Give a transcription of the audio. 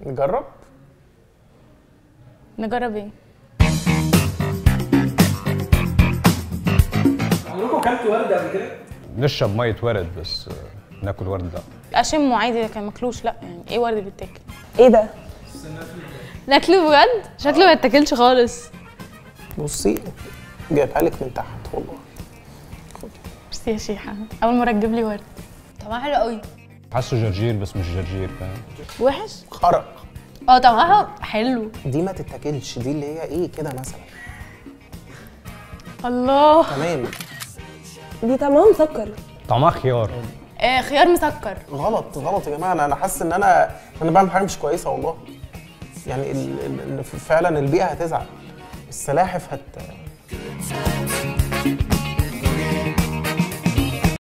نجرب نجرب ايه عمركم اكلتوا ورد قبل كده؟ نشرب ميه ورد بس آه، ناكل ورد لا اشمه عادي لكن ماكلوش لا يعني ايه ورد بيتاكل ايه ده ناكله بجد شكله ما يتاكلش خالص بصي جايبها لك من تحت والله بس يا شيحه اول مره تجيب لي ورد طعمها حلو قوي حاسه جرجير بس مش جرجير فاهم وحش خرق اه طعمها حلو دي ما تتاكلش دي اللي هي ايه كده مثلا الله تمام دي طعمها مسكر طعمها خيار آه خيار مسكر غلط غلط يا جماعه انا انا حاسس ان انا انا بعمل حاجه مش كويسه والله يعني ال- ال- ال- فعلا البيئه هتزعل السلاحف هت